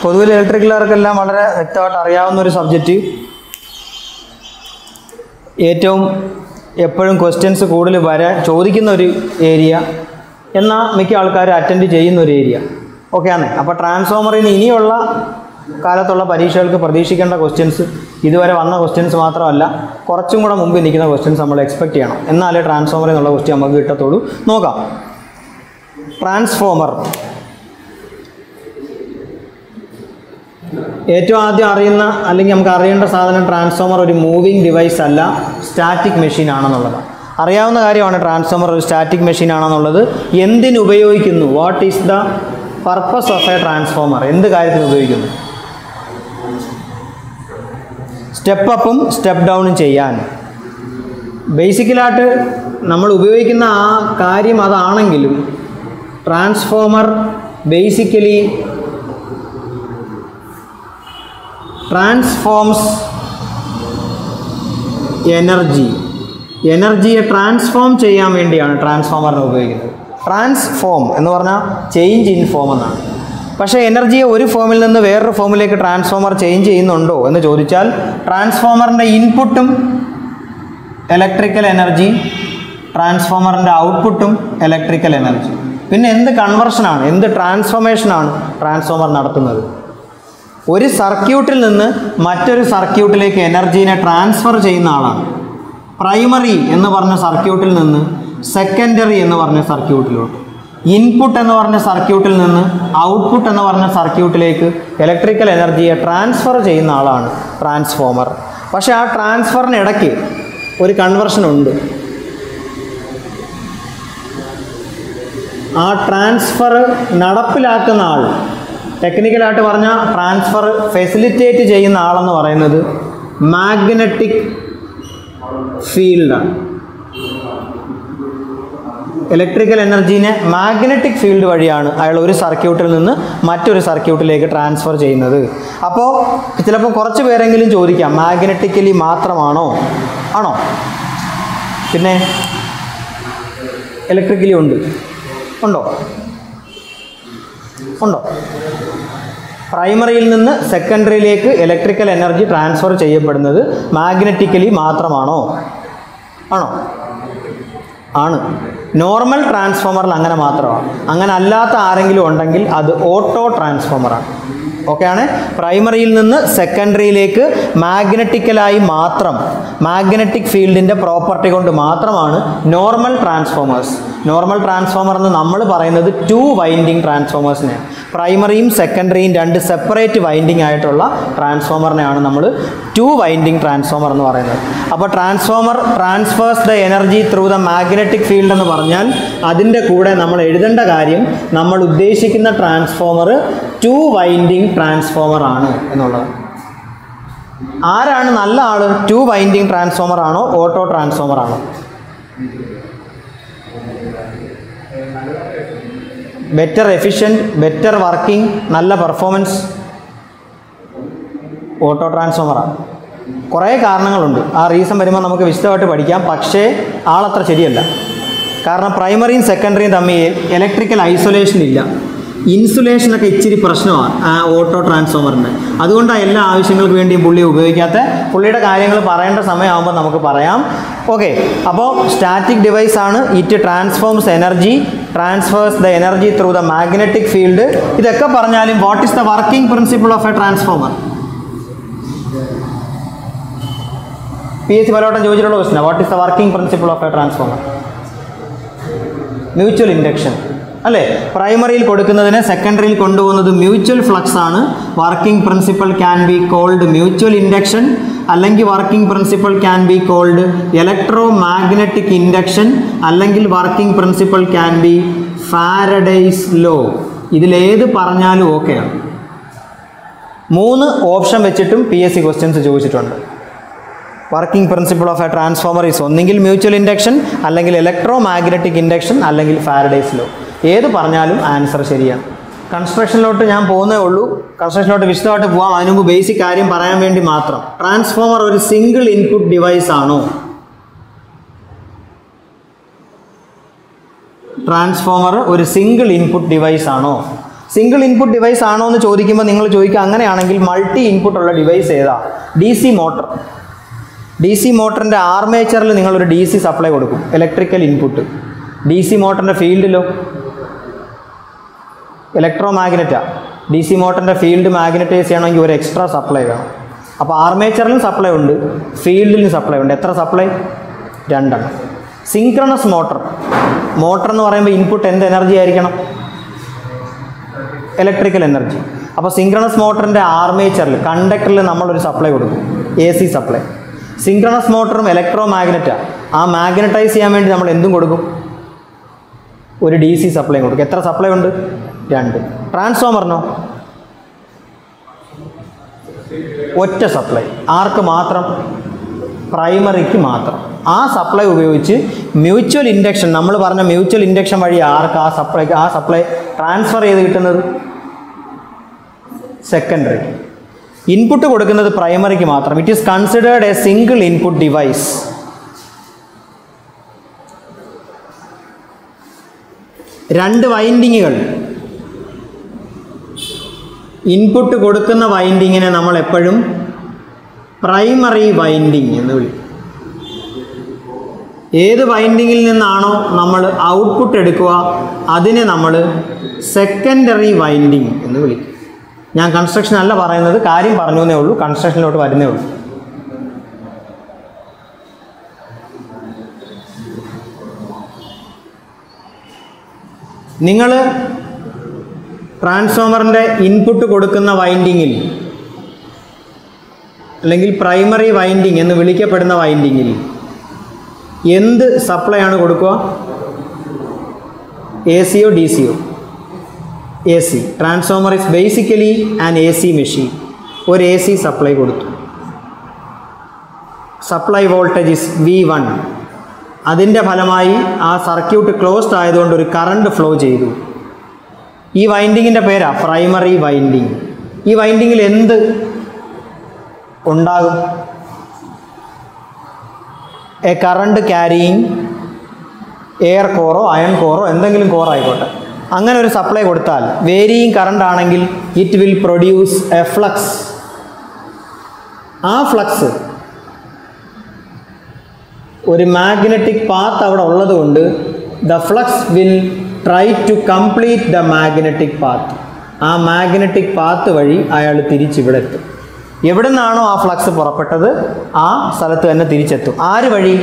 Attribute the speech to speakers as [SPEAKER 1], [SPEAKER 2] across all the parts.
[SPEAKER 1] പൊതുവിൽ ഇലക്ട്രിക്കലുകാർക്കെല്ലാം വളരെ വ്യക്തമായിട്ട് അറിയാവുന്ന ഒരു സബ്ജക്റ്റ് ഏറ്റവും എപ്പോഴും ക്വസ്റ്റ്യൻസ് കൂടുതൽ വരാൻ ചോദിക്കുന്ന ഒരു ഏരിയ എന്നാൽ മിക്ക ആൾക്കാരും അറ്റൻഡ് ചെയ്യുന്ന ഒരു ഏരിയ ഓക്കെ ആണ് അപ്പോൾ ട്രാൻസ്ഫോമറിന് ഇനിയുള്ള കാലത്തുള്ള പരീക്ഷകൾക്ക് പ്രതീക്ഷിക്കേണ്ട ക്വസ്റ്റ്യൻസ് ഇതുവരെ വന്ന ക്വസ്റ്റ്യൻസ് മാത്രമല്ല കുറച്ചും കൂടെ മുമ്പ് നിൽക്കുന്ന ക്വസ്റ്റ്യൻസ് നമ്മൾ എക്സ്പെക്ട് ചെയ്യണം എന്നാലേ ട്രാൻസ്ഫോമർ എന്നുള്ള ക്വസ്റ്റ്യൻ നമുക്ക് കിട്ടത്തുള്ളൂ നോക്കാം ട്രാൻസ്ഫോമർ ഏറ്റവും ആദ്യം അറിയുന്ന അല്ലെങ്കിൽ നമുക്ക് അറിയേണ്ട സാധനം ട്രാൻസ്ഫോമർ ഒരു മൂവിങ് ഡിവൈസ് അല്ല സ്റ്റാറ്റിക് മെഷീൻ ആണെന്നുള്ളത് അറിയാവുന്ന കാര്യമാണ് ട്രാൻസ്ഫോമർ ഒരു സ്റ്റാറ്റിക് മെഷീൻ ആണെന്നുള്ളത് എന്തിന് ഉപയോഗിക്കുന്നു what is the purpose of a transformer എന്ത് കാര്യത്തിന് ഉപയോഗിക്കുന്നു സ്റ്റെപ്പ് അപ്പും സ്റ്റെപ്പ് ഡൗണും ചെയ്യാൻ ബേസിക്കലായിട്ട് നമ്മൾ ഉപയോഗിക്കുന്ന ആ കാര്യം അതാണെങ്കിലും ട്രാൻസ്ഫോമർ ബേസിക്കലി ട്രാൻസ്ഫോംസ് എനർജി എനർജിയെ ട്രാൻസ്ഫോം ചെയ്യാൻ വേണ്ടിയാണ് ട്രാൻസ്ഫോമറിനെ ഉപയോഗിക്കുന്നത് ട്രാൻസ്ഫോം എന്ന് പറഞ്ഞാൽ ചേഞ്ച് ഇൻ ഫോം എന്നാണ് പക്ഷേ എനർജിയെ ഒരു ഫോമിൽ നിന്ന് വേറൊരു ഫോമിലേക്ക് ട്രാൻസ്ഫോമർ ചേഞ്ച് ചെയ്യുന്നുണ്ടോ എന്ന് ചോദിച്ചാൽ ട്രാൻസ്ഫോമറിൻ്റെ ഇൻപുട്ടും ഇലക്ട്രിക്കൽ എനർജി ട്രാൻസ്ഫോമറിൻ്റെ ഔട്ട്പുട്ടും ഇലക്ട്രിക്കൽ എനർജി പിന്നെ എന്ത് കൺവർഷനാണ് എന്ത് ട്രാൻസ്ഫോർമേഷനാണ് ട്രാൻസ്ഫോമർ നടത്തുന്നത് ഒരു സർക്യൂട്ടിൽ നിന്ന് മറ്റൊരു സർക്യൂട്ടിലേക്ക് എനർജീനെ ട്രാൻസ്ഫർ ചെയ്യുന്ന ആളാണ് പ്രൈമറി എന്ന് പറഞ്ഞ സർക്യൂട്ടിൽ നിന്ന് സെക്കൻഡറി എന്ന് പറഞ്ഞ സർക്യൂട്ടിലോട്ട് ഇൻപുട്ട് എന്ന് പറഞ്ഞ സർക്യൂട്ടിൽ നിന്ന് ഔട്ട്പുട്ട് എന്ന് പറഞ്ഞ സർക്യൂട്ടിലേക്ക് ഇലക്ട്രിക്കൽ എനർജിയെ ട്രാൻസ്ഫർ ചെയ്യുന്ന ആളാണ് ട്രാൻസ്ഫോമർ പക്ഷേ ആ ട്രാൻസ്ഫറിന് ഇടയ്ക്ക് ഒരു കൺവർഷൻ ഉണ്ട് ആ ട്രാൻസ്ഫർ നടപ്പിലാക്കുന്ന ആൾ ടെക്നിക്കലായിട്ട് പറഞ്ഞാൽ ട്രാൻസ്ഫർ ഫെസിലിറ്റേറ്റ് ചെയ്യുന്ന ആളെന്ന് പറയുന്നത് മാഗ്നറ്റിക് ഫീൽഡാണ് ഇലക്ട്രിക്കൽ എനർജീനെ മാഗ്നറ്റിക് ഫീൽഡ് വഴിയാണ് അയാൾ ഒരു സർക്യൂട്ടിൽ നിന്ന് മറ്റൊരു സർക്യൂട്ടിലേക്ക് ട്രാൻസ്ഫർ ചെയ്യുന്നത് അപ്പോൾ ചിലപ്പോൾ കുറച്ച് പേരെങ്കിലും ചോദിക്കാം മാഗ്നറ്റിക്കലി മാത്രമാണോ ആണോ പിന്നെ ഇലക്ട്രിക്കലി ഉണ്ട് ഉണ്ടോ ഉണ്ടോ പ്രൈമറിയിൽ നിന്ന് സെക്കൻഡറിയിലേക്ക് ഇലക്ട്രിക്കൽ എനർജി ട്രാൻസ്ഫർ ചെയ്യപ്പെടുന്നത് മാഗ്നറ്റിക്കലി മാത്രമാണോ ആണോ ആണ് നോർമൽ ട്രാൻസ്ഫോമറിൽ അങ്ങനെ മാത്രമാണ് അങ്ങനെ അല്ലാത്ത ആരെങ്കിലും ഉണ്ടെങ്കിൽ അത് ഓട്ടോ ട്രാൻസ്ഫോമറാണ് ഓക്കെയാണ് പ്രൈമറിയിൽ നിന്ന് സെക്കൻഡറിയിലേക്ക് മാഗ്നറ്റിക്കലായി മാത്രം മാഗ്നറ്റിക് ഫീൽഡിൻ്റെ പ്രോപ്പർട്ടി കൊണ്ട് മാത്രമാണ് നോർമൽ ട്രാൻസ്ഫോമേഴ്സ് നോർമൽ ട്രാൻസ്ഫോമർ എന്ന് നമ്മൾ പറയുന്നത് ടു വൈൻഡിങ് ട്രാൻസ്ഫോമേഴ്സിനെ പ്രൈമറിയും സെക്കൻഡറിയും രണ്ട് സെപ്പറേറ്റ് വൈൻഡിങ് ആയിട്ടുള്ള ട്രാൻസ്ഫോമറിനെയാണ് നമ്മൾ ടു വൈൻഡിങ് ട്രാൻസ്ഫോമർ എന്ന് പറയുന്നത് അപ്പോൾ transformer transfers the energy through the magnetic field എന്ന് പറഞ്ഞാൽ അതിൻ്റെ കൂടെ നമ്മൾ എഴുതേണ്ട കാര്യം നമ്മൾ ഉദ്ദേശിക്കുന്ന ട്രാൻസ്ഫോമർ ടു വൈൻഡിങ് ട്രാൻസ്ഫോമർ ആണ് എന്നുള്ളത് ആരാണ് നല്ല ആള് ടു വൈൻഡിങ് ട്രാൻസ്ഫോമർ ആണോ ഓട്ടോ ട്രാൻസ്ഫോമർ ആണോ ബെറ്റർ എഫിഷ്യൻറ്റ് ബെറ്റർ വർക്കിംഗ് നല്ല പെർഫോമൻസ് ഓട്ടോ ട്രാൻസ്ഫോമറാണ് കുറേ കാരണങ്ങളുണ്ട് ആ റീസൺ വരുമ്പോൾ നമുക്ക് വിശദമായിട്ട് പഠിക്കാം പക്ഷേ ആളത്ര ശരിയല്ല കാരണം പ്രൈമറിയും സെക്കൻഡറിയും തമ്മിൽ ഇലക്ട്രിക്കൽ ഐസൊലേഷൻ ഇല്ല ഇൻസുലേഷനൊക്കെ ഇച്ചിരി പ്രശ്നമാണ് ആ ഓട്ടോ ട്രാൻസ്ഫോമറിന് അതുകൊണ്ടാണ് എല്ലാ ആവശ്യങ്ങൾക്ക് വേണ്ടിയും പുള്ളി ഉപയോഗിക്കാത്ത പുള്ളിയുടെ കാര്യങ്ങൾ പറയേണ്ട സമയമാകുമ്പോൾ നമുക്ക് പറയാം ഓക്കെ അപ്പോൾ സ്റ്റാറ്റിക് ഡിവൈസ് ആണ് it transforms energy transfers the energy through the magnetic field ഇതൊക്കെ പറഞ്ഞാലും what is the working principle of a transformer P S C പലവട്ടം ചോദിച്ചിട്ടുള്ള question what is the working principle of a transformer mutual induction അല്ലേ പ്രൈമറിയിൽ കൊടുക്കുന്നതിനെ സെക്കൻഡറിയിൽ കൊണ്ടുപോകുന്നത് mutual flux ആണ് working principle can be called mutual induction അല്ലെങ്കിൽ working principle can be called electro magnetic induction അല്ലെങ്കിൽ working principle can be Faraday's law ഇതിലേത് പറഞ്ഞാലും ഓക്കെയാണ് മൂന്ന് ഓപ്ഷൻ വെച്ചിട്ടും പി എസ് സി ക്വസ്റ്റ്യൻസ് ചോദിച്ചിട്ടുണ്ട് working principle of a transformer is ഒന്നെങ്കിൽ mutual induction അല്ലെങ്കിൽ ഇലക്ട്രോ മാഗ്നറ്റിക് ഇൻഡക്ഷൻ അല്ലെങ്കിൽ ഫാരഡേസ് ലോ ഏത് പറഞ്ഞാലും ആൻസർ ശരിയാണ് കൺസ്ട്രക്ഷനിലോട്ട് ഞാൻ പോകുന്നേ ഉള്ളൂ കൺസ്ട്രക്ഷനിലോട്ട് വിശദമായിട്ട് പോകാം അതിനു മുമ്പ് ബേസിക് കാര്യം പറയാൻ വേണ്ടി മാത്രം ട്രാൻസ്ഫോമർ ഒരു സിംഗിൾ ഇൻപുട്ട് ഡിവൈസ് ആണോ ട്രാൻസ്ഫോമർ ഒരു സിംഗിൾ ഇൻപുട്ട് ഡിവൈസ് ആണോ സിംഗിൾ ഇൻപുട്ട് ഡിവൈസ് ആണോ എന്ന് ചോദിക്കുമ്പോൾ നിങ്ങൾ ചോദിക്കുക അങ്ങനെയാണെങ്കിൽ മൾട്ടി ഇൻപുട്ട് ഉള്ള ഡിവൈസ് ഏതാ D C motor D C മോട്ടറിൻ്റെ ആർമേച്ചറിൽ നിങ്ങളൊരു ഡി സി സപ്ലൈ കൊടുക്കും ഇലക്ട്രിക്കൽ ഇൻപുട്ട് ഡി സി മോട്ടറിൻ്റെ ഫീൽഡിലോ ഇലക്ട്രോ മാഗ്നറ്റാണ് ഡി സി മോട്ടറിൻ്റെ ഫീൽഡ് മാഗ്നറ്റൈസ് ചെയ്യണമെങ്കിൽ ഒരു എക്സ്ട്രാ സപ്ലൈ വേണം അപ്പോൾ ആർമേച്ചറിലും സപ്ലൈ ഉണ്ട് ഫീൽഡിലും സപ്ലൈ ഉണ്ട് എത്ര സപ്ലൈ രണ്ടെണ്ണം സിങ്ക്രണസ് മോട്ടർ മോട്ടർ എന്ന് പറയുമ്പോൾ ഇൻപുട്ട് എന്ത് എനർജി ആയിരിക്കണം ഇലക്ട്രിക്കൽ എനർജി അപ്പോൾ സിങ്ക്രണസ് മോട്ടറിൻ്റെ ആർമേച്ചറിൽ കണ്ടക്ടറിൽ നമ്മളൊരു സപ്ലൈ കൊടുക്കും എ സി സപ്ലൈ സിങ്ക്രണസ് മോട്ടറും ഇലക്ട്രോ മാഗ്നറ്റാണ് ആ മാഗ്നറ്റൈസ് ചെയ്യാൻ വേണ്ടി നമ്മൾ എന്തും കൊടുക്കും ഒരു ഡി സി സപ്ലൈ കൊടുക്കും എത്ര സപ്ലൈ ഉണ്ട് രണ്ട് ട്രാൻസ്ഫോമറിനോ ഒറ്റ സപ്ലൈ ആർക്ക് മാത്രം പ്രൈമറിക്ക് മാത്രം ആ സപ്ലൈ ഉപയോഗിച്ച് മ്യൂച്വൽ ഇൻഡക്ഷൻ നമ്മൾ പറഞ്ഞ മ്യൂച്വൽ ഇൻഡക്ഷൻ വഴി ആർക്ക് ആ സപ്ലൈ ആ സപ്ലൈ ട്രാൻസ്ഫർ ചെയ്ത് കിട്ടുന്നത് സെക്കൻഡറി ഇൻപുട്ട് കൊടുക്കുന്നത് പ്രൈമറിക്ക് മാത്രം it is considered a single input device രണ്ട് വൈൻഡിങ്ങുകൾ ഇൻപുട്ട് കൊടുക്കുന്ന വൈൻഡിങ്ങിനെ നമ്മൾ എപ്പോഴും പ്രൈമറി വൈൻഡിങ് എന്ന് വിളിക്കും ഏത് വൈൻഡിങ്ങിൽ നിന്നാണോ നമ്മൾ ഔട്ട്പുട്ട് എടുക്കുക അതിനെ നമ്മൾ സെക്കൻഡറി വൈൻഡിങ് എന്ന് വിളിക്കും ഞാൻ കൺസ്ട്രക്ഷൻ അല്ല പറയുന്നത് കാര്യം പറഞ്ഞു എന്നേ ഉള്ളൂ കൺസ്ട്രക്ഷനിലോട്ട് വരുന്നേ ഉള്ളൂ നിങ്ങൾ ട്രാൻസ്ഫോമറിൻ്റെ ഇൻപുട്ട് കൊടുക്കുന്ന വൈൻഡിങ്ങിൽ അല്ലെങ്കിൽ പ്രൈമറി വൈൻഡിങ് എന്ന് വിളിക്കപ്പെടുന്ന വൈൻഡിങ്ങിൽ എന്ത് സപ്ലൈ ആണ് കൊടുക്കുക എ സിയോ ഡി സിയോ A C transformer is basically an A C machine ഒരു എ സി സപ്ലൈ കൊടുത്തു supply voltage is V one അതിൻ്റെ ഫലമായി ആ സർക്യൂട്ട് ക്ലോസ്ഡ് ആയതുകൊണ്ട് ഒരു കറണ്ട് ഫ്ലോ ചെയ്തു ഈ വൈൻഡിങ്ങിൻ്റെ പേരാ പ്രൈമറി വൈൻഡിങ് ഈ വൈൻഡിങ്ങിൽ എന്ത് ഉണ്ടാകും എ കറണ്ട് ക്യാരിയിങ് എയർ കോറോ അയൺ കോറോ എന്തെങ്കിലും കോറോ ആയിക്കോട്ടെ അങ്ങനെ ഒരു സപ്ലൈ കൊടുത്താൽ വേരിയിങ് കറണ്ട് ആണെങ്കിൽ it will produce a flux ആ ഫ്ലക്സ് ഒരു മാഗ്നറ്റിക് പാത്ത് അവിടെ ഉള്ളതുകൊണ്ട് the flux will try to complete the magnetic path ആ മാഗ്നറ്റിക് പാത്ത് വഴി അയാൾ തിരിച്ചിവിടെ എത്തും എവിടെ നിന്നാണോ ആ ഫ്ലക്സ് പുറപ്പെട്ടത് ആ സ്ഥലത്ത് തന്നെ തിരിച്ചെത്തും ആര് വഴി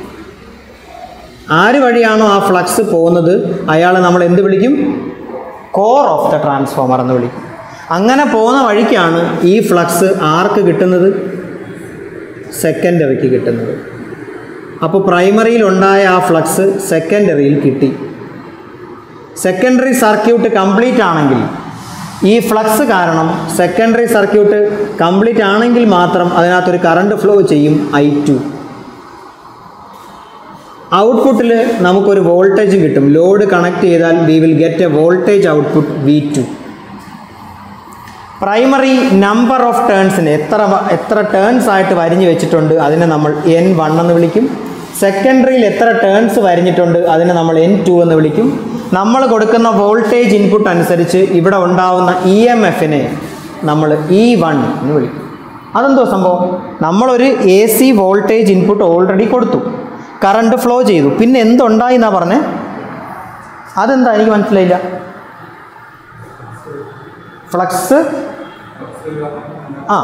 [SPEAKER 1] ആര് വഴിയാണോ ആ ഫ്ലക്സ് പോകുന്നത് അയാളെ നമ്മൾ എന്ത് വിളിക്കും കോർ ഓഫ് ദ ട്രാൻസ്ഫോമർ എന്ന് വിളിക്കും അങ്ങനെ പോകുന്ന വഴിക്കാണ് ഈ ഫ്ലക്സ് ആർക്ക് കിട്ടുന്നത് സെക്കൻഡറിക്ക് കിട്ടുന്നത് അപ്പോൾ പ്രൈമറിയിൽ ഉണ്ടായ ആ ഫ്ലക്സ് സെക്കൻഡറിയിൽ കിട്ടി സെക്കൻഡറി സർക്യൂട്ട് കംപ്ലീറ്റ് ആണെങ്കിൽ ഈ ഫ്ലക്സ് കാരണം സെക്കൻഡറി സർക്യൂട്ട് കംപ്ലീറ്റ് ആണെങ്കിൽ മാത്രം അതിനകത്തൊരു കറണ്ട് ഫ്ലോ ചെയ്യും ഐ ടു ഔട്ട്പുട്ടിൽ നമുക്കൊരു വോൾട്ടേജും കിട്ടും ലോഡ് കണക്ട് ചെയ്താൽ V will get a voltage output V two primary number of ടേൺസിന് എത്ര വ- എത്ര ടേൺസ് ആയിട്ട് വരിഞ്ഞ് വെച്ചിട്ടുണ്ട് അതിനെ നമ്മൾ എൻ വൺ എന്ന് വിളിക്കും സെക്കൻഡറിയിൽ എത്ര ടേൺസ് വരിഞ്ഞിട്ടുണ്ട് അതിനെ നമ്മൾ എൻ ടു എന്ന് വിളിക്കും നമ്മൾ കൊടുക്കുന്ന വോൾട്ടേജ് ഇൻപുട്ട് അനുസരിച്ച് ഇവിടെ ഉണ്ടാവുന്ന ഇ എം എഫിനെ നമ്മൾ ഇ വൺ എന്ന് വിളിക്കും അതെന്തോ സംഭവം നമ്മളൊരു A C voltage input already കൊടുത്തു കറണ്ട് ഫ്ലോ ചെയ്തു പിന്നെ എന്തുണ്ടായി എന്നാ പറഞ്ഞേ അതെന്താ എനിക്ക് മനസ്സിലായില്ല ഫ്ലക്സ് ആ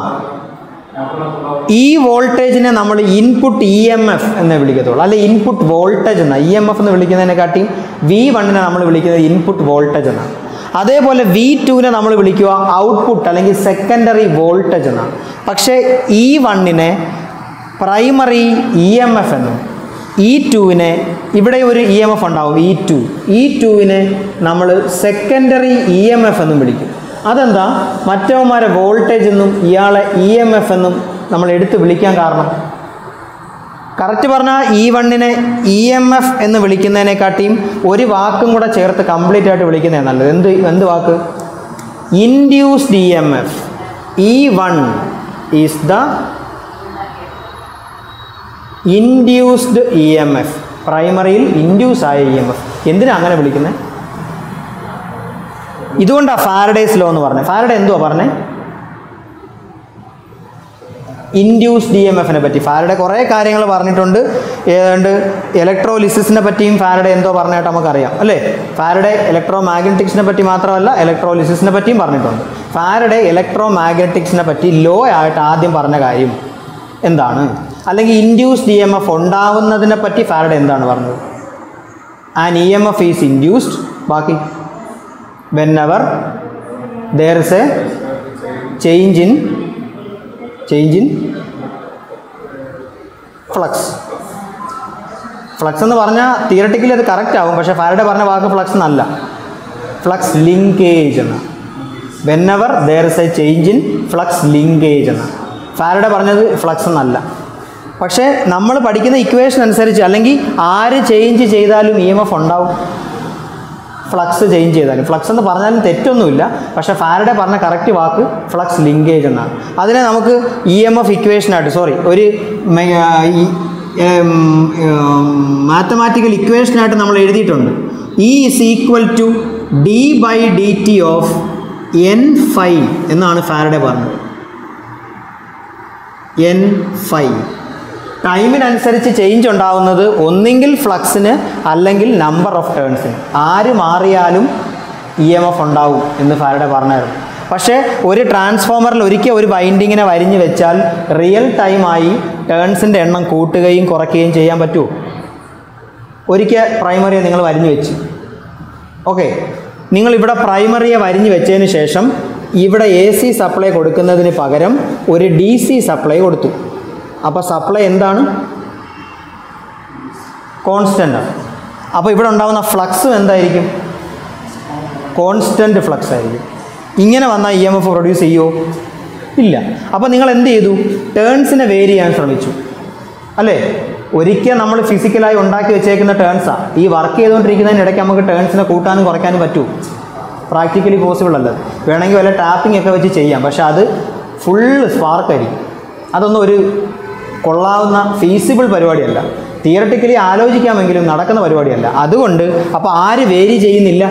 [SPEAKER 1] ഈ വോൾട്ടേജിനെ നമ്മൾ ഇൻപുട്ട് ഇ എം എഫ് എന്ന് വിളിക്കത്തുള്ളൂ അല്ലെ ഇൻപുട്ട് വോൾട്ടേജ് എന്നാണ് ഇ എം എഫ് എന്ന് വിളിക്കുന്നതിനെക്കാട്ടിയും വി വണ്ണിനെ നമ്മൾ വിളിക്കുന്നത് ഇൻപുട്ട് വോൾട്ടേജ് എന്നാണ് അതേപോലെ വി ടുവിനെ നമ്മൾ വിളിക്കുക ഔട്ട്പുട്ട് അല്ലെങ്കിൽ സെക്കൻഡറി വോൾട്ടേജ് എന്നാണ് പക്ഷേ ഇ വണ്ണിനെ പ്രൈമറി ഇ എം എഫ് എന്നും ഇ ടുവിനെ ഇവിടെ ഒരു ഇ എം എഫ് ഉണ്ടാവും ഇ ടു ഇ ടുവിനെ നമ്മൾ സെക്കൻഡറി ഇ എം എഫ് എന്നും വിളിക്കും അതെന്താ മറ്റവന്മാരെ വോൾട്ടേജ് എന്നും ഇയാളെ ഇ എം എഫ് എന്നും നമ്മൾ എടുത്ത് വിളിക്കാൻ കാരണം കറക്റ്റ് പറഞ്ഞാൽ ഇ വണ്ണിനെ ഇ എം എഫ് എന്ന് വിളിക്കുന്നതിനെക്കാട്ടിയും ഒരു വാക്കും കൂടെ ചേർത്ത് കംപ്ലീറ്റ് ആയിട്ട് വിളിക്കുന്നതാണ് നല്ലത് എന്ത് എന്ത് വാക്ക് induced E M F E one is the induced E M F പ്രൈമറിയിൽ ഇൻഡ്യൂസ് ആയ ഇ എം എഫ് എന്തിനാ അങ്ങനെ വിളിക്കുന്നത് ഇതുകൊണ്ടാണ് ഫാരഡേസ് ലോ എന്ന് പറഞ്ഞത് ഫാരഡേ എന്തുവാ പറഞ്ഞേ ഇൻഡ്യൂസ് ഡി എം എഫിനെ പറ്റി ഫാരഡെ കുറേ കാര്യങ്ങൾ പറഞ്ഞിട്ടുണ്ട് ഏതാണ്ട് ഇലക്ട്രോലിസിസിനെ പറ്റിയും ഫാരഡെ എന്തോ പറഞ്ഞായിട്ട് നമുക്കറിയാം അല്ലേ ഫാരഡെ ഇലക്ട്രോ മാഗ്നറ്റിക്സിനെ പറ്റി മാത്രമല്ല ഇലക്ട്രോലിസിസിനെ പറ്റിയും പറഞ്ഞിട്ടുണ്ട് ഫാരഡെ ഇലക്ട്രോ മാഗ്നറ്റിക്സിനെ പറ്റി ലോ ആയിട്ട് ആദ്യം പറഞ്ഞ കാര്യം എന്താണ് അല്ലെങ്കിൽ ഇൻഡ്യൂസ് ഡി എം എഫ് ഉണ്ടാവുന്നതിനെ പറ്റി ഫാരഡെ എന്താണ് പറഞ്ഞത് an E M F is induced ബാക്കി whenever there is a change in change in flux flux എന്ന് പറഞ്ഞാൽ തിയറട്ടിക്കലി അത് കറക്റ്റ് ആവും പക്ഷേ ഫാരഡെ പറഞ്ഞ വാക്ക് ഫ്ലക്സ് എന്നല്ല ഫ്ലക്സ് ലിങ്കേജ് എന്ന് whenever there is a change in flux linkage എന്ന് ഫാരഡെ പറഞ്ഞത് ഫ്ലക്സ് എന്നല്ല പക്ഷേ നമ്മൾ പഠിക്കുന്ന ഇക്വേഷൻ അനുസരിച്ച് അല്ലെങ്കിൽ ആര് ചേഞ്ച് ചെയ്താലും ഇ എം എഫ് ഉണ്ടാവും ഫ്ലക്സ് ചേഞ്ച് ചെയ്താലും ഫ്ലക്സ് എന്ന് പറഞ്ഞാലും തെറ്റൊന്നുമില്ല പക്ഷേ ഫാരഡെ പറഞ്ഞ കറക്റ്റ് വാക്ക് ഫ്ലക്സ് ലിങ്കേജ് എന്നാണ് അതിനെ നമുക്ക് ഇ എം എഫ് ഇക്വേഷനായിട്ട് സോറി ഒരു മാത്തമാറ്റിക്കൽ ഇക്വേഷനായിട്ട് നമ്മൾ എഴുതിയിട്ടുണ്ട് E is equal to D by D T of N phi എന്നാണ് ഫാരഡെ പറഞ്ഞത് എൻ ഫൈ ടൈമിനനുസരിച്ച് ചേഞ്ച് ഉണ്ടാവുന്നത് ഒന്നെങ്കിൽ ഫ്ലക്സിന് അല്ലെങ്കിൽ നമ്പർ ഓഫ് ടേൺസിന് ആര് മാറിയാലും ഇ എം എഫ് ഉണ്ടാവും എന്ന് ഫാരഡെ പറഞ്ഞായിരുന്നു പക്ഷേ ഒരു ട്രാൻസ്ഫോമറിൽ ഒരിക്കൽ ഒരു വൈൻഡിങ്ങിനെ വരിഞ്ഞ് വെച്ചാൽ റിയൽ ടൈമായി ടേൺസിൻ്റെ എണ്ണം കൂട്ടുകയും കുറയ്ക്കുകയും ചെയ്യാൻ പറ്റുമോ ഒരിക്കൽ പ്രൈമറിയെ നിങ്ങൾ വരിഞ്ഞ് വെച്ച് ഓക്കെ നിങ്ങൾ ഇവിടെ പ്രൈമറിയെ വരിഞ്ഞ് വെച്ചതിന് ശേഷം ഇവിടെ എ സി സപ്ലൈ കൊടുക്കുന്നതിന് പകരം ഒരു ഡി സി സപ്ലൈ കൊടുത്തു അപ്പോൾ സപ്ലൈ എന്താണ് കോൺസ്റ്റൻ്റ് ആണ് അപ്പോൾ ഇവിടെ ഉണ്ടാകുന്ന ഫ്ലക്സും എന്തായിരിക്കും കോൺസ്റ്റൻ്റ് ഫ്ലക്സ് ആയിരിക്കും ഇങ്ങനെ വന്നാൽ ഇ എം എഫ് പ്രൊഡ്യൂസ് ചെയ്യുമോ ഇല്ല അപ്പോൾ നിങ്ങൾ എന്ത് ചെയ്തു ടേൺസിനെ വേരി ചെയ്യാൻ ശ്രമിച്ചു അല്ലേ ഒരിക്കൽ നമ്മൾ ഫിസിക്കലായി ഉണ്ടാക്കി വെച്ചേക്കുന്ന ടേൺസാണ് ഈ വർക്ക് ചെയ്തുകൊണ്ടിരിക്കുന്നതിനിടയ്ക്ക് നമുക്ക് ടേൺസിനെ കൂട്ടാനും കുറയ്ക്കാനും പറ്റൂ പ്രാക്ടിക്കലി പോസിബിൾ അല്ല വേണമെങ്കിൽ വല്ല ടാപ്പിംഗ് ഒക്കെ വെച്ച് ചെയ്യാം പക്ഷെ അത് ഫുള്ള് സ്പാർക്ക് ആയിരിക്കും അതൊന്നും ഒരു കൊള്ളാവുന്ന ഫീസിബിൾ പരിപാടിയല്ല തിയറട്ടിക്കലി ആലോചിക്കാമെങ്കിലും നടക്കുന്ന പരിപാടിയല്ല അതുകൊണ്ട് അപ്പോൾ ആര് വേരി ചെയ്യുന്നില്ല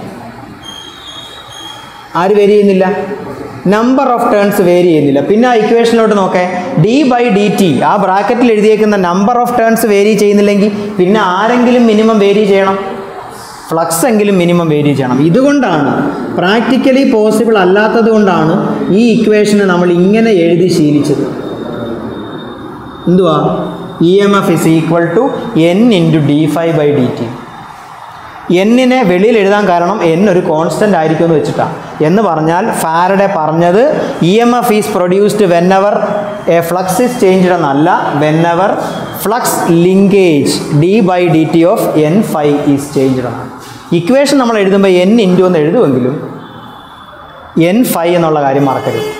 [SPEAKER 1] ആര് വേരി ചെയ്യുന്നില്ല നമ്പർ ഓഫ് ടേൺസ് വേരി ചെയ്യുന്നില്ല പിന്നെ ആ ഇക്വേഷനിലോട്ട് നോക്കേ ഡി ബൈ ഡി ടി ആ ബ്രാക്കറ്റിൽ എഴുതിയേക്കുന്ന നമ്പർ ഓഫ് ടേൺസ് വേരി ചെയ്യുന്നില്ലെങ്കിൽ പിന്നെ ആരെങ്കിലും മിനിമം വേരി ചെയ്യണം ഫ്ലക്സ് എങ്കിലും മിനിമം വേരി ചെയ്യണം ഇതുകൊണ്ടാണ് പ്രാക്ടിക്കലി പോസിബിൾ അല്ലാത്തത് കൊണ്ടാണ് ഈ ഇക്വേഷനെ നമ്മൾ ഇങ്ങനെ എഴുതി ശീലിച്ചത് എന്തുവാ E M F is equal to N into D phi by D T എന്നിനെ വെളിയിൽ എഴുതാൻ കാരണം എൻ ഒരു കോൺസ്റ്റൻ്റ് ആയിരിക്കും എന്ന് വെച്ചിട്ടാണ് എന്ന് പറഞ്ഞാൽ ഫാരഡെ പറഞ്ഞത് E M F is produced whenever a flux is changed എന്നല്ല whenever flux linkage D by D T of N phi is changed എന്നാണ് ഇക്വേഷൻ നമ്മൾ എഴുതുമ്പോൾ എൻ ഇൻറ്റു എന്ന് എഴുതുമെങ്കിലും എൻ ഫൈവ് എന്നുള്ള കാര്യം മറക്കരുത്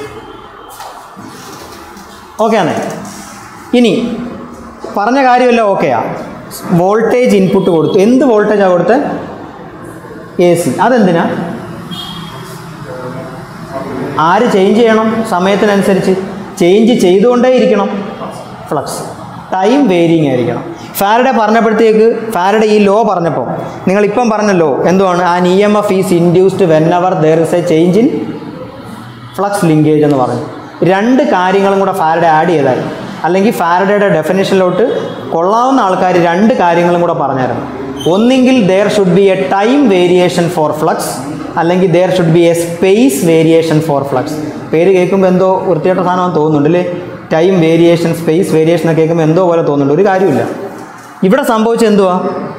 [SPEAKER 1] ഓക്കെ ആണേ ഇനി പറഞ്ഞ കാര്യമല്ല ഓക്കെയാ വോൾട്ടേജ് ഇൻപുട്ട് കൊടുത്തു എന്ത് വോൾട്ടേജാണ് കൊടുത്തത് എ സി അതെന്തിനാ ആര് ചേഞ്ച് ചെയ്യണം സമയത്തിനനുസരിച്ച് ചേഞ്ച് ചെയ്തുകൊണ്ടേ ഇരിക്കണം ഫ്ലക്സ് ടൈം വേരിങ് ആയിരിക്കണം ഫാരഡെ പറഞ്ഞപ്പോഴത്തേക്ക് ഫാരഡെ ഈ ലോ പറഞ്ഞപ്പോൾ നിങ്ങളിപ്പം പറഞ്ഞല്ലോ എന്തുവാണ് an E M F is induced whenever there is a change in flux linkage എന്ന് പറഞ്ഞു രണ്ട് കാര്യങ്ങളും കൂടെ ഫാരഡെ ആഡ് ചെയ്തായിരുന്നു അല്ലെങ്കിൽ ഫാരഡയുടെ ഡെഫിനേഷനിലോട്ട് കൊള്ളാവുന്ന ആൾക്കാർ രണ്ട് കാര്യങ്ങളും കൂടെ പറഞ്ഞായിരുന്നു ഒന്നെങ്കിൽ there should be a time variation for flux അല്ലെങ്കിൽ there should be a space variation for flux പേര് കേൾക്കുമ്പോൾ എന്തോ വൃത്തിയായിട്ട സാധനം തോന്നുന്നുണ്ട് അല്ലേ ടൈം വേരിയേഷൻ സ്പേസ് വേരിയേഷൻ ഒക്കെ കേൾക്കുമ്പോൾ എന്തോ പോലെ തോന്നുന്നുണ്ട് ഒരു കാര്യമില്ല ഇവിടെ സംഭവിച്ചത് എന്തുവാ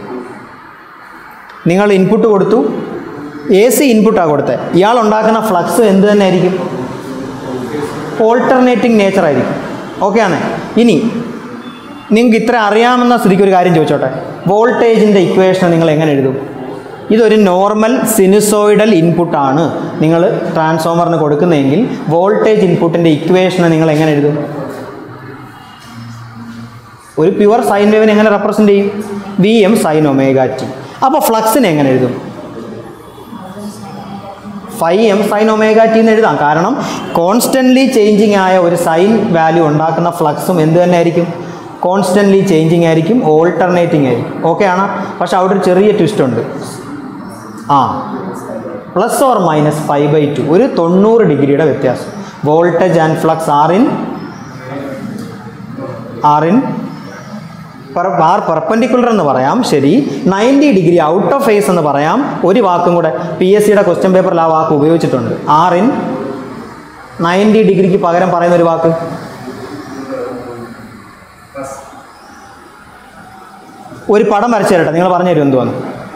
[SPEAKER 1] നിങ്ങൾ ഇൻപുട്ട് കൊടുത്തു എ സി ഇൻപുട്ടാണ് കൊടുത്തത് ഇയാൾ ഉണ്ടാക്കുന്ന ഫ്ലക്സ് എന്ത് തന്നെ ആയിരിക്കും ഓൾട്ടർനേറ്റിംഗ് നേച്ചർ ആയിരിക്കും ഓക്കെ ആണ് ഇനി നിങ്ങൾക്ക് ഇത്ര അറിയാമെന്ന സ്ഥിതിക്ക് ഒരു കാര്യം ചോദിച്ചോട്ടെ വോൾട്ടേജിൻ്റെ ഇക്വേഷൻ നിങ്ങൾ എങ്ങനെ എഴുതും ഇതൊരു നോർമൽ സിനുസോയിഡൽ ഇൻപുട്ടാണ് നിങ്ങൾ ട്രാൻസ്ഫോമറിന് കൊടുക്കുന്നതെങ്കിൽ വോൾട്ടേജ് ഇൻപുട്ടിൻ്റെ ഇക്വേഷനെ നിങ്ങൾ എങ്ങനെ എഴുതും ഒരു പ്യുവർ സൈൻ വേവിനെ എങ്ങനെ റെപ്രസെൻ്റ് ചെയ്യും V M sine omega T അപ്പോൾ ഫ്ലക്സിനെ എങ്ങനെ എഴുതും phi M sine omega T എന്ന് എഴുതാം കാരണം കോൺസ്റ്റൻ്റ്ലി ചേഞ്ചിങ് ആയ ഒരു സൈൻ വാല്യൂ ഉണ്ടാക്കുന്ന ഫ്ലക്സും എന്ത് തന്നെ ആയിരിക്കും കോൺസ്റ്റൻ്റ്ലി ചേഞ്ചിങ് ആയിരിക്കും ഓൾട്ടർനേറ്റിംഗ് ആയിരിക്കും ഓക്കെ ആണ് പക്ഷെ അവിടെ ഒരു ചെറിയ ട്വിസ്റ്റ് ഉണ്ട് ആ plus or minus phi by two ഒരു തൊണ്ണൂറ് ഡിഗ്രിയുടെ വ്യത്യാസം voltage and flux are in are in are perpendicular എന്ന് പറയാം ശരി ninety degree out of phase എന്ന് പറയാം ഒരു വാക്കും കൂടെ പി എസ് സിയുടെ ക്വസ്റ്റ്യൻ പേപ്പറിൽ ആ വാക്ക് ഉപയോഗിച്ചിട്ടുണ്ട് ആർ ഇൻ നയൻറ്റി ഡിഗ്രിക്ക് പകരം പറയുന്ന ഒരു വാക്ക് ഒരു പടം വരച്ചു തരട്ടെ നിങ്ങൾ പറഞ്ഞു തരും എന്തുവാന്ന്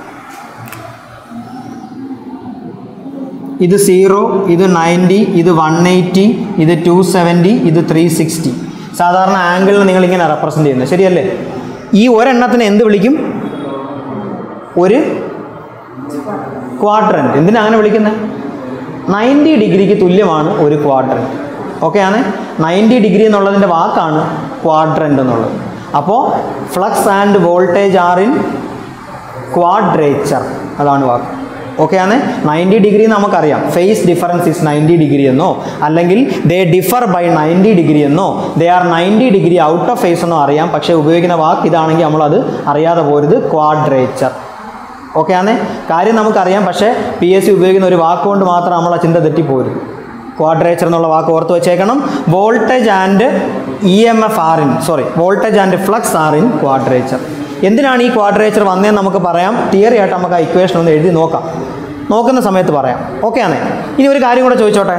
[SPEAKER 1] ഇത് സീറോ ഇത് നയൻറ്റി ഇത് വൺ എയ്റ്റി ഇത് ടു സെവൻറ്റി ഇത് ത്രീ സിക്സ്റ്റി സാധാരണ ആംഗിളിൽ നിങ്ങൾ ഇങ്ങനെ റെപ്രസെൻ്റ് ചെയ്യുന്നത് ശരിയല്ലേ ഈ ഒരെണ്ണത്തിന് എന്ത് വിളിക്കും ഒരു ക്വാഡ്രൻറ്റ് എന്തിനാ അങ്ങനെ വിളിക്കുന്നത് നയൻറ്റി ഡിഗ്രിക്ക് തുല്യമാണ് ഒരു ക്വാഡ്രൻറ്റ് ഓക്കെ ആണ് നയൻറ്റി ഡിഗ്രി എന്നുള്ളതിൻ്റെ വാക്കാണ് ക്വാഡ്രൻറ്റ് എന്നുള്ളത് അപ്പോൾ flux and voltage are in quadrature അതാണ് വാക്ക് ഓക്കെ ആണ് നയൻറ്റി ഡിഗ്രി നമുക്കറിയാം phase difference is ninety degree എന്നോ അല്ലെങ്കിൽ they differ by ninety degree എന്നോ they are ninety degree out of phase എന്നോ അറിയാം പക്ഷേ ഉപയോഗിക്കുന്ന വാക്ക് ഇതാണെങ്കിൽ നമ്മളത് അറിയാതെ പോരുത് ക്വാഡ്രേച്ചർ ഓക്കെ ആണേ കാര്യം നമുക്കറിയാം പക്ഷേ പി എസ് സി ഉപയോഗിക്കുന്ന ഒരു വാക്കുകൊണ്ട് മാത്രം നമ്മൾ ആ ചിന്ത തെറ്റിപ്പോരും ക്വാഡ്രേച്ചർ എന്നുള്ള വാക്ക് ഓർത്ത് വെച്ചേക്കണം voltage and E M F are in sorry voltage and flux are in quadrature എന്തിനാണ് ഈ ക്വാഡ്രേച്ചർ വന്നതെന്ന് നമുക്ക് പറയാം തിയറി ആയിട്ട് നമുക്ക് ആ ഇക്വേഷൻ ഒന്ന് എഴുതി നോക്കാം നോക്കുന്ന സമയത്ത് പറയാം ഓക്കെ ആണേ ഇനി ഒരു കാര്യം കൂടെ ചോദിച്ചോട്ടെ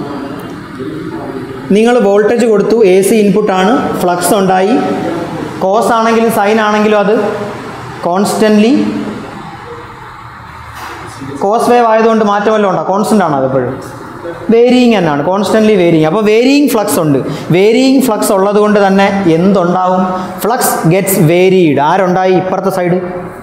[SPEAKER 1] നിങ്ങൾ വോൾട്ടേജ് കൊടുത്തു എ സി ഇൻപുട്ടാണ് ഫ്ലക്സ് ഉണ്ടായി കോസ് ആണെങ്കിലും സൈൻ ആണെങ്കിലും അത് കോൺസ്റ്റൻ്റ്ലി കോസ് വേവ് ആയതുകൊണ്ട് മാറ്റം വല്ലതും ഉണ്ടോ കോൺസ്റ്റൻ്റ് ആണ് അത് എപ്പോഴും വേരിയിങ് തന്നെയാണ് കോൺസ്റ്റൻ്റ്ലി വേരിയിങ് അപ്പോൾ വേരിയിങ് ഫ്ലക്സ് ഉണ്ട് വേരിയിങ് ഫ്ലക്സ് ഉള്ളത് കൊണ്ട് തന്നെ എന്തുണ്ടാവും ഫ്ലക്സ് ഗെറ്റ്സ് വേരീഡ് ആരുണ്ടായി ഇപ്പുറത്തെ side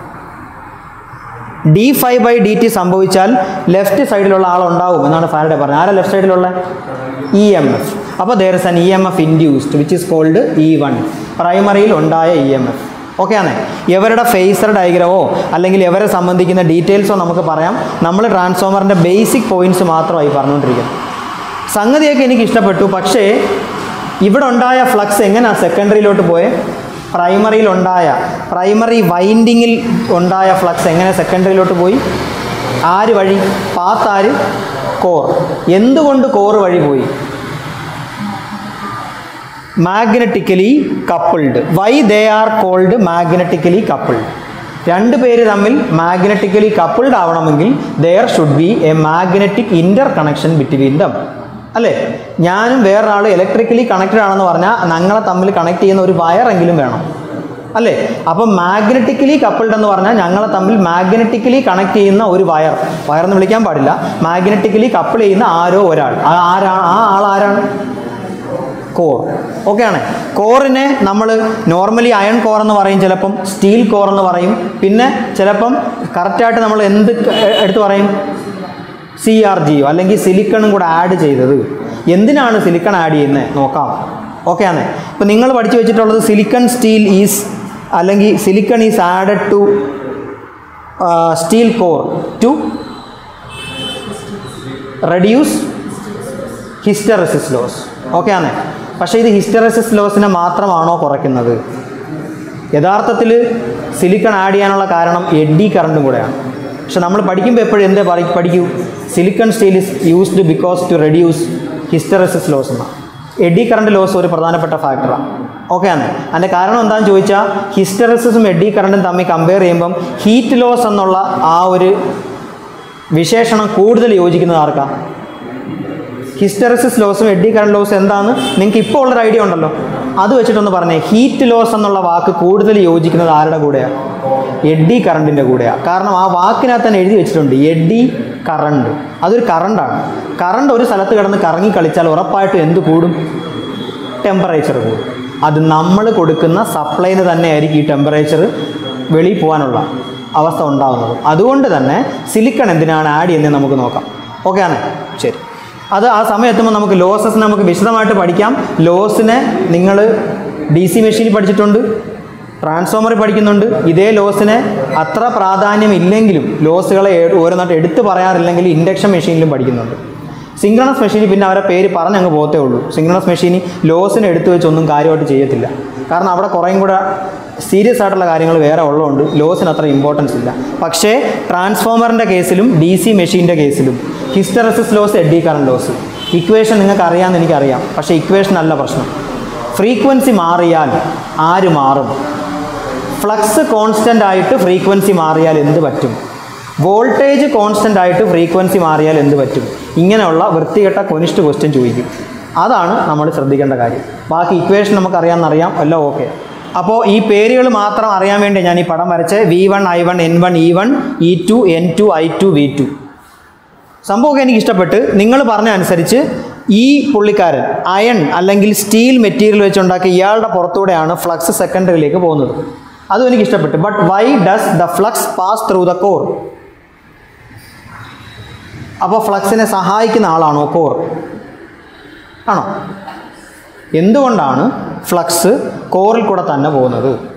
[SPEAKER 1] D phi by D T സംഭവിച്ചാൽ ലെഫ്റ്റ് സൈഡിലുള്ള ആളുണ്ടാവും എന്നാണ് ഫാരഡെ പറഞ്ഞത് ആരാ ലെഫ്റ്റ് സൈഡിലുള്ള ഇ എം എഫ് അപ്പോൾ there is an E M F induced which is called E one പ്രൈമറിയിൽ ഉണ്ടായ ഇ എം എഫ് ഓക്കെ ആണേ ഇവരുടെ ഫേസർ ഡയഗ്രമോ അല്ലെങ്കിൽ ഇവരെ സംബന്ധിക്കുന്ന ഡീറ്റെയിൽസോ നമുക്ക് പറയാം നമ്മൾ ട്രാൻസ്ഫോമറിൻ്റെ ബേസിക് പോയിന്റ്സ് മാത്രമായി പറഞ്ഞുകൊണ്ടിരിക്കുന്നത് സംഗതിയൊക്കെ എനിക്ക് ഇഷ്ടപ്പെട്ടു പക്ഷേ ഇവിടെ ഉണ്ടായ ഫ്ലക്സ് എങ്ങനെയാണ് സെക്കൻഡറിയിലോട്ട് പോയെ പ്രൈമറിയിൽ ഉണ്ടായ പ്രൈമറി വൈൻഡിങ്ങിൽ ഉണ്ടായ ഫ്ലക്സ് എങ്ങനെ സെക്കൻഡറിയിലോട്ട് പോയി ആര് വഴി പാത്ത് ആര് കോർ എന്തുകൊണ്ട് കോർ വഴി പോയി magnetically coupled why they are called magnetically coupled രണ്ട് പേര് തമ്മിൽ മാഗ്നറ്റിക്കലി കപ്പിൾഡ് ആവണമെങ്കിൽ there should be a magnetic interconnection between them അല്ലേ ഞാനും വേറൊരാൾ ഇലക്ട്രിക്കലി കണക്റ്റഡ് ആണെന്ന് പറഞ്ഞാൽ ഞങ്ങളെ തമ്മിൽ കണക്ട് ചെയ്യുന്ന ഒരു വയറെങ്കിലും വേണം അല്ലേ അപ്പം മാഗ്നറ്റിക്കലി കപ്പിൾഡ് എന്ന് പറഞ്ഞാൽ ഞങ്ങളെ തമ്മിൽ മാഗ്നറ്റിക്കലി കണക്ട് ചെയ്യുന്ന ഒരു വയർ വയർ എന്ന് വിളിക്കാൻ പാടില്ല മാഗ്നറ്റിക്കലി കപ്പിൾ ചെയ്യുന്ന ആരോ ഒരാൾ ആ ആരാണ് ആ ആൾ ആരാണ് കോർ ഓക്കെ ആണ് കോറിനെ നമ്മൾ നോർമലി അയൺ കോർ എന്ന് പറയും ചിലപ്പം സ്റ്റീൽ കോർ എന്ന് പറയും പിന്നെ ചിലപ്പം കറക്റ്റായിട്ട് നമ്മൾ എന്ത് ക- എടുത്ത് പറയും സി ആർ ജിയോ അല്ലെങ്കിൽ സിലിക്കണും കൂടെ ആഡ് ചെയ്തത് എന്തിനാണ് സിലിക്കൺ ആഡ് ചെയ്യുന്നത് നോക്കാം ഓക്കെ ആണ് ഇപ്പം നിങ്ങൾ പഠിച്ചു വെച്ചിട്ടുള്ളത് സിലിക്കൺ സ്റ്റീൽ ഈസ് അല്ലെങ്കിൽ silicon is added to steel core to reduce hysteresis loss okay ആണ് പക്ഷേ ഇത് ഹിസ്റ്ററസിസ് ലോസിനെ മാത്രമാണോ കുറയ്ക്കുന്നത് യഥാർത്ഥത്തിൽ സിലിക്കൺ ആഡ് ചെയ്യാനുള്ള കാരണം എഡ്ഡി കറണ്ടും കൂടെയാണ് പക്ഷെ നമ്മൾ പഠിക്കുമ്പോൾ എപ്പോഴും എന്തേ പറ പഠിക്കൂ silicon steel is used because to reduce hysteresis loss എന്നാണ് എഡ്ഡി കറണ്ട് ലോസ് ഒരു പ്രധാനപ്പെട്ട ഫാക്ടറാണ് ഓക്കെ ആണ് അതിൻ്റെ കാരണം എന്താണെന്ന് ചോദിച്ചാൽ ഹിസ്റ്ററസിസും എഡ്ഡി കറണ്ടും തമ്മിൽ കമ്പയർ ചെയ്യുമ്പം ഹീറ്റ് ലോസ് എന്നുള്ള ആ ഒരു വിശേഷണം കൂടുതൽ യോജിക്കുന്നത് ആർക്കാണ് ഹിസ്റ്ററിസിസ് ലോസും എഡ്ഡി കറണ്ട് ലോസും എന്താണെന്ന് നിങ്ങൾക്ക് ഇപ്പോൾ ഉള്ളൊരു ഐഡിയ ഉണ്ടല്ലോ അത് വെച്ചിട്ടൊന്ന് പറഞ്ഞേ ഹീറ്റ് ലോസ് എന്നുള്ള വാക്ക് കൂടുതൽ യോജിക്കുന്നത് ആരുടെ കൂടെയാണ് എഡ്ഡി കറണ്ടിൻ്റെ കൂടെയാണ് കാരണം ആ വാക്കിനകത്ത് തന്നെ എഴുതി വെച്ചിട്ടുണ്ട് എഡ്ഡി കറണ്ട് അതൊരു കറണ്ടാണ് കറണ്ട് ഒരു സ്ഥലത്ത് കിടന്ന് കറങ്ങി കളിച്ചാൽ ഉറപ്പായിട്ടും എന്ത് കൂടും ടെമ്പറേച്ചർ കൂടും അത് നമ്മൾ കൊടുക്കുന്ന സപ്ലൈന് തന്നെ ആയിരിക്കും ഈ ടെമ്പറേച്ചർ വെളിയിൽ പോകാനുള്ള അവസ്ഥ ഉണ്ടാകുന്നത് അതുകൊണ്ട് തന്നെ സിലിക്കൺ എന്തിനാണ് ആഡ് ചെയ്യുന്നത് നമുക്ക് നോക്കാം ഓക്കെ ആണ് ശരി അത് ആ സമയം എത്തുമ്പോൾ നമുക്ക് ലോസസ് നമുക്ക് വിശദമായിട്ട് പഠിക്കാം ലോസിനെ നിങ്ങൾ ഡി സി മെഷീനിൽ പഠിച്ചിട്ടുണ്ട് ട്രാൻസ്ഫോമറിൽ പഠിക്കുന്നുണ്ട് ഇതേ ലോസിന് അത്ര പ്രാധാന്യം ഇല്ലെങ്കിലും ലോസുകളെ ഏ- ഓരോന്നായിട്ട് എടുത്തു പറയാറില്ലെങ്കിൽ ഇൻഡക്ഷൻ മെഷീനിലും പഠിക്കുന്നുണ്ട് സിംഗ്രണസ് മെഷീനിൽ പിന്നെ അവരെ പേര് പറഞ്ഞങ്ങ് പോകത്തേ ഉള്ളൂ സിംഗ്രണസ് മെഷീനിൽ ലോസിനെ എടുത്തു വെച്ചൊന്നും കാര്യമായിട്ട് ചെയ്യത്തില്ല കാരണം അവിടെ കുറേയും കൂടെ സീരിയസ് ആയിട്ടുള്ള കാര്യങ്ങൾ വേറെ ഉള്ളതുകൊണ്ട് ലോസിന് അത്ര ഇമ്പോർട്ടൻസ് ഇല്ല പക്ഷേ ട്രാൻസ്ഫോമറിൻ്റെ കേസിലും ഡി സി മെഷീൻ്റെ കേസിലും hysteresis loss eddy current loss equation നിങ്ങൾക്ക് അറിയാമെന്ന് എനിക്കറിയാം പക്ഷേ ഇക്വേഷൻ അല്ല പ്രശ്നം ഫ്രീക്വൻസി മാറിയാൽ ആര് മാറും ഫ്ലക്സ് കോൺസ്റ്റൻ്റ് ആയിട്ട് ഫ്രീക്വൻസി മാറിയാൽ എന്ത് പറ്റും വോൾട്ടേജ് കോൺസ്റ്റൻ്റ് ആയിട്ട് ഫ്രീക്വൻസി മാറിയാൽ എന്ത് പറ്റും ഇങ്ങനെയുള്ള വൃത്തികെട്ട കൊനിഷ്ഠ ക്വസ്റ്റ്യൻ ചോദിക്കും അതാണ് നമ്മൾ ശ്രദ്ധിക്കേണ്ട കാര്യം ബാക്കി ഇക്വേഷൻ നമുക്ക് അറിയാമെന്നറിയാം എല്ലാം ഓക്കെ അപ്പോൾ ഈ പേരുകൾ മാത്രം അറിയാൻ വേണ്ടി ഞാൻ ഈ പടം വരച്ച് V one I one N one E one E two N two I two V two സംഭവമൊക്കെ എനിക്ക് ഇഷ്ടപ്പെട്ട് നിങ്ങൾ പറഞ്ഞ അനുസരിച്ച് ഈ പുള്ളിക്കാരൻ അയൺ അല്ലെങ്കിൽ സ്റ്റീൽ മെറ്റീരിയൽ വെച്ചുണ്ടാക്കിയ ഇയാളുടെ പുറത്തൂടെയാണ് ഫ്ലക്സ് സെക്കൻഡറിയിലേക്ക് പോകുന്നത് അതും എനിക്ക് ഇഷ്ടപ്പെട്ടു but why does the flux pass through the core അപ്പോൾ ഫ്ലക്സിനെ സഹായിക്കുന്ന ആളാണോ കോർ ആണോ എന്തുകൊണ്ടാണ് ഫ്ലക്സ് കോറിൽ കൂടെ തന്നെ പോകുന്നത്